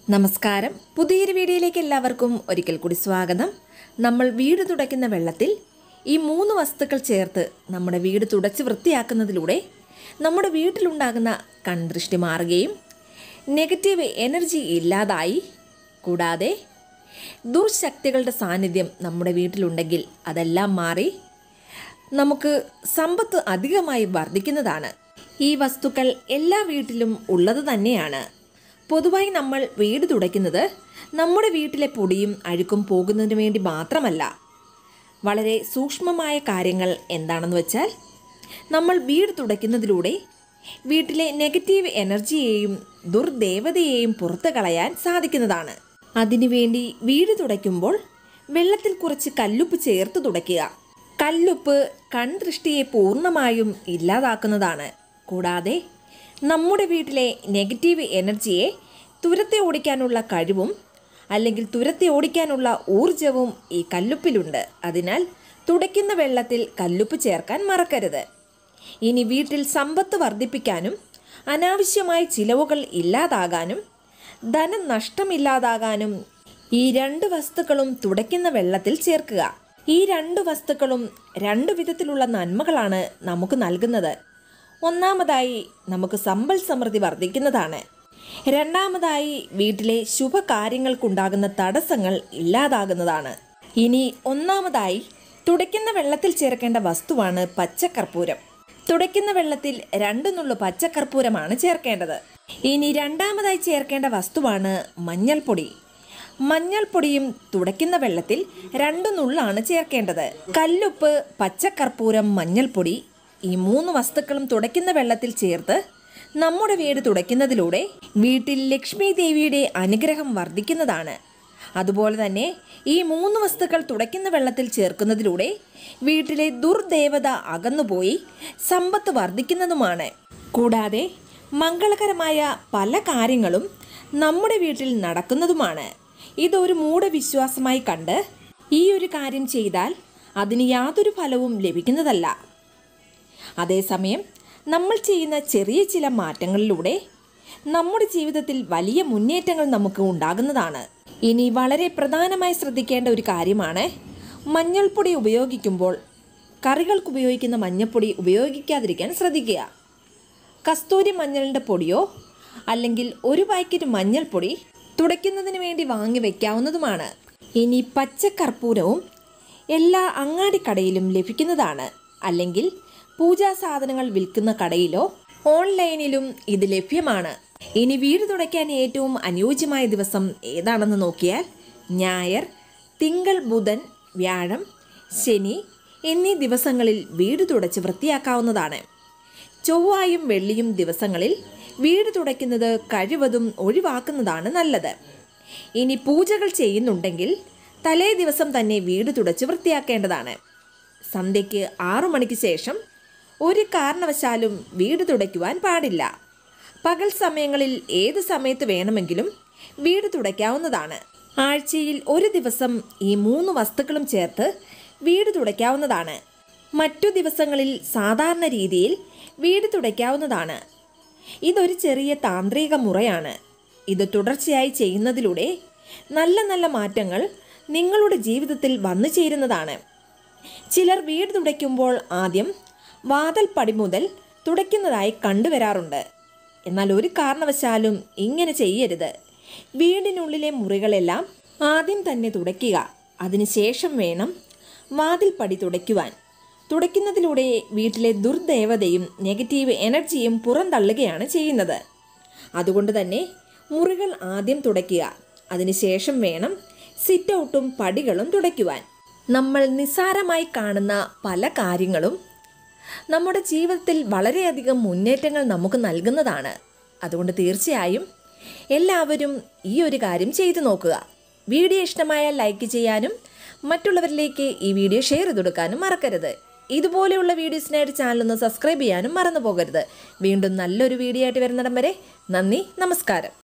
നമസ്കാരം പുതിയൊരു വീഡിയോയിലേക്ക് എല്ലാവർക്കും ഒരിക്കൽ കൂടി സ്വാഗതം നമ്മൾ വീട് തുടയ്ക്കുന്ന വെള്ളത്തിൽ ഈ മൂന്ന് വസ്തുക്കൾ ചേർത്ത് നമ്മുടെ വീട് തുടച്ച് വൃത്തിയാക്കുന്നതിലൂടെ നമ്മുടെ വീട്ടിലുണ്ടാകുന്ന കൺദൃഷ്ടി മാറുകയും നെഗറ്റീവ് എനർജി ഇല്ലാതായി കൂടാതെ ദുർശക്തികളുടെ സാന്നിധ്യം നമ്മുടെ വീട്ടിലുണ്ടെങ്കിൽ അതെല്ലാം മാറി നമുക്ക് സമ്പത്ത് അധികമായി വർദ്ധിക്കുന്നതാണ് ഈ വസ്തുക്കൾ എല്ലാ വീട്ടിലും ഉള്ളത് തന്നെയാണ് പൊതുവായി നമ്മൾ വീട് തുടയ്ക്കുന്നത് നമ്മുടെ വീട്ടിലെ പൊടിയും അഴുക്കും പോകുന്നതിന് വേണ്ടി മാത്രമല്ല വളരെ സൂക്ഷ്മമായ കാര്യങ്ങൾ എന്താണെന്ന് വെച്ചാൽ നമ്മൾ വീട് തുടയ്ക്കുന്നതിലൂടെ വീട്ടിലെ നെഗറ്റീവ് എനർജിയെയും ദുർദേവതയെയും പുറത്തു കളയാൻ സാധിക്കുന്നതാണ് അതിനുവേണ്ടി വീട് തുടയ്ക്കുമ്പോൾ വെള്ളത്തിൽ കുറച്ച് കല്ലുപ്പ് ചേർത്ത് തുടയ്ക്കുക കല്ലുപ്പ് കൺദൃഷ്ടിയെ പൂർണ്ണമായും ഇല്ലാതാക്കുന്നതാണ് കൂടാതെ നമ്മുടെ വീട്ടിലെ നെഗറ്റീവ് എനർജിയെ തുരത്തെ ഓടിക്കാനുള്ള കഴിവും അല്ലെങ്കിൽ തുരത്തെ ഓടിക്കാനുള്ള ഊർജവും ഈ കല്ലുപ്പിലുണ്ട് അതിനാൽ തുടയ്ക്കുന്ന വെള്ളത്തിൽ കല്ലുപ്പ് ചേർക്കാൻ മറക്കരുത് ഇനി വീട്ടിൽ സമ്പത്ത് വർദ്ധിപ്പിക്കാനും അനാവശ്യമായ ചിലവുകൾ ഇല്ലാതാകാനും ധനം നഷ്ടമില്ലാതാകാനും ഈ രണ്ട് വസ്തുക്കളും തുടയ്ക്കുന്ന വെള്ളത്തിൽ ചേർക്കുക ഈ രണ്ട് വസ്തുക്കളും രണ്ട് വിധത്തിലുള്ള നന്മകളാണ് നമുക്ക് നൽകുന്നത് ഒന്നാമതായി നമുക്ക് സമ്പൽ സമൃദ്ധി വർദ്ധിക്കുന്നതാണ് രണ്ടാമതായി വീട്ടിലെ ശുഭകാര്യങ്ങൾക്കുണ്ടാകുന്ന തടസ്സങ്ങൾ ഇല്ലാതാകുന്നതാണ് ഇനി ഒന്നാമതായി തുടയ്ക്കുന്ന വെള്ളത്തിൽ ചേർക്കേണ്ട വസ്തുവാണ് പച്ചക്കർപ്പൂരം തുടയ്ക്കുന്ന വെള്ളത്തിൽ രണ്ടു നുള്ളു പച്ചക്കർപ്പൂരമാണ് ചേർക്കേണ്ടത് ഇനി രണ്ടാമതായി ചേർക്കേണ്ട വസ്തുവാണ് മഞ്ഞൾപ്പൊടി മഞ്ഞൾപ്പൊടിയും തുടയ്ക്കുന്ന വെള്ളത്തിൽ രണ്ടു നുള്ളാണ് ചേർക്കേണ്ടത് കല്ലുപ്പ് പച്ചക്കർപ്പൂരം മഞ്ഞൾപ്പൊടി ഈ മൂന്ന് വസ്തുക്കളും തുടയ്ക്കുന്ന വെള്ളത്തിൽ ചേർത്ത് നമ്മുടെ വീട് തുടയ്ക്കുന്നതിലൂടെ വീട്ടിൽ ലക്ഷ്മി ദേവിയുടെ അനുഗ്രഹം വർദ്ധിക്കുന്നതാണ് അതുപോലെ തന്നെ ഈ മൂന്ന് വസ്തുക്കൾ തുടയ്ക്കുന്ന വെള്ളത്തിൽ ചേർക്കുന്നതിലൂടെ വീട്ടിലെ ദുർദേവത അകന്നുപോയി സമ്പത്ത് വർദ്ധിക്കുന്നതുമാണ് കൂടാതെ മംഗളകരമായ പല കാര്യങ്ങളും നമ്മുടെ വീട്ടിൽ നടക്കുന്നതുമാണ് ഇതൊരു മൂഢവിശ്വാസമായി കണ്ട് ഈ ഒരു കാര്യം ചെയ്താൽ അതിന് യാതൊരു ഫലവും ലഭിക്കുന്നതല്ല അതേസമയം നമ്മൾ ചെയ്യുന്ന ചെറിയ ചില മാറ്റങ്ങളിലൂടെ നമ്മുടെ ജീവിതത്തിൽ വലിയ മുന്നേറ്റങ്ങൾ നമുക്ക് ഉണ്ടാകുന്നതാണ് ഇനി വളരെ പ്രധാനമായി ശ്രദ്ധിക്കേണ്ട ഒരു കാര്യമാണ് മഞ്ഞൾപ്പൊടി ഉപയോഗിക്കുമ്പോൾ കറികൾക്ക് ഉപയോഗിക്കുന്ന മഞ്ഞൾപ്പൊടി ഉപയോഗിക്കാതിരിക്കാൻ ശ്രദ്ധിക്കുക കസ്തൂരി മഞ്ഞളിൻ്റെ പൊടിയോ അല്ലെങ്കിൽ ഒരു പാക്കറ്റ് മഞ്ഞൾപ്പൊടി തുടയ്ക്കുന്നതിന് വേണ്ടി വാങ്ങി വെക്കാവുന്നതുമാണ് ഇനി പച്ചക്കർപ്പൂരവും എല്ലാ അങ്ങാടിക്കടയിലും ലഭിക്കുന്നതാണ് അല്ലെങ്കിൽ പൂജാ സാധനങ്ങൾ വിൽക്കുന്ന കടയിലോ ഓൺലൈനിലും ഇത് ലഭ്യമാണ് ഇനി വീട് തുടയ്ക്കാൻ ഏറ്റവും അനുയോജ്യമായ ദിവസം ഏതാണെന്ന് നോക്കിയാൽ ഞായർ തിങ്കൾ ബുധൻ വ്യാഴം ശനി എന്നീ ദിവസങ്ങളിൽ വീട് തുടച്ച് വൃത്തിയാക്കാവുന്നതാണ് ചൊവ്വായും വെള്ളിയും ദിവസങ്ങളിൽ വീട് തുടയ്ക്കുന്നത് കഴിവതും ഒഴിവാക്കുന്നതാണ് നല്ലത് ഇനി പൂജകൾ ചെയ്യുന്നുണ്ടെങ്കിൽ തലേ ദിവസം തന്നെ വീട് തുടച്ച് വൃത്തിയാക്കേണ്ടതാണ് സന്ധ്യയ്ക്ക് ആറു മണിക്ക് ശേഷം ഒരു കാരണവശാലും വീട് തുടയ്ക്കുവാൻ പാടില്ല പകൽ സമയങ്ങളിൽ ഏത് സമയത്ത് വേണമെങ്കിലും വീട് തുടയ്ക്കാവുന്നതാണ് ആഴ്ചയിൽ ഒരു ദിവസം ഈ മൂന്ന് വസ്തുക്കളും ചേർത്ത് വീട് തുടയ്ക്കാവുന്നതാണ് മറ്റു ദിവസങ്ങളിൽ സാധാരണ രീതിയിൽ വീട് തുടയ്ക്കാവുന്നതാണ് ഇതൊരു ചെറിയ താന്ത്രിക മുറയാണ് ഇത് തുടർച്ചയായി ചെയ്യുന്നതിലൂടെ നല്ല നല്ല മാറ്റങ്ങൾ നിങ്ങളുടെ ജീവിതത്തിൽ വന്നു ചേരുന്നതാണ് ചിലർ വീട് തുടയ്ക്കുമ്പോൾ ആദ്യം വാതൽ പടി മുതൽ തുടയ്ക്കുന്നതായി കണ്ടുവരാറുണ്ട് എന്നാൽ ഒരു കാരണവശാലും ഇങ്ങനെ ചെയ്യരുത് വീടിനുള്ളിലെ മുറികളെല്ലാം ആദ്യം തന്നെ തുടയ്ക്കുക അതിനുശേഷം വേണം വാതിൽപ്പടി തുടയ്ക്കുവാൻ തുടയ്ക്കുന്നതിലൂടെ വീട്ടിലെ ദുർദേവതയും നെഗറ്റീവ് എനർജിയും പുറന്തള്ളുകയാണ് ചെയ്യുന്നത് അതുകൊണ്ട് തന്നെ മുറികൾ ആദ്യം തുടയ്ക്കുക അതിനുശേഷം വേണം സിറ്റ് ഔട്ടും പടികളും തുടയ്ക്കുവാൻ നമ്മൾ നിസ്സാരമായി കാണുന്ന പല കാര്യങ്ങളും നമ്മുടെ ജീവിതത്തിൽ വളരെയധികം മുന്നേറ്റങ്ങൾ നമുക്ക് നൽകുന്നതാണ് അതുകൊണ്ട് തീർച്ചയായും എല്ലാവരും ഈ ഒരു കാര്യം ചെയ്തു നോക്കുക വീഡിയോ ഇഷ്ടമായാൽ ലൈക്ക് ചെയ്യാനും മറ്റുള്ളവരിലേക്ക് ഈ വീഡിയോ ഷെയർ ചെയ്ത് കൊടുക്കാനും മറക്കരുത് ഇതുപോലെയുള്ള വീഡിയോസിനായിട്ട് ചാനൽ ഒന്ന് സബ്സ്ക്രൈബ് ചെയ്യാനും മറന്നു പോകരുത് വീണ്ടും നല്ലൊരു വീഡിയോ ആയിട്ട് വരുന്നിടം വരെ നന്ദി നമസ്കാരം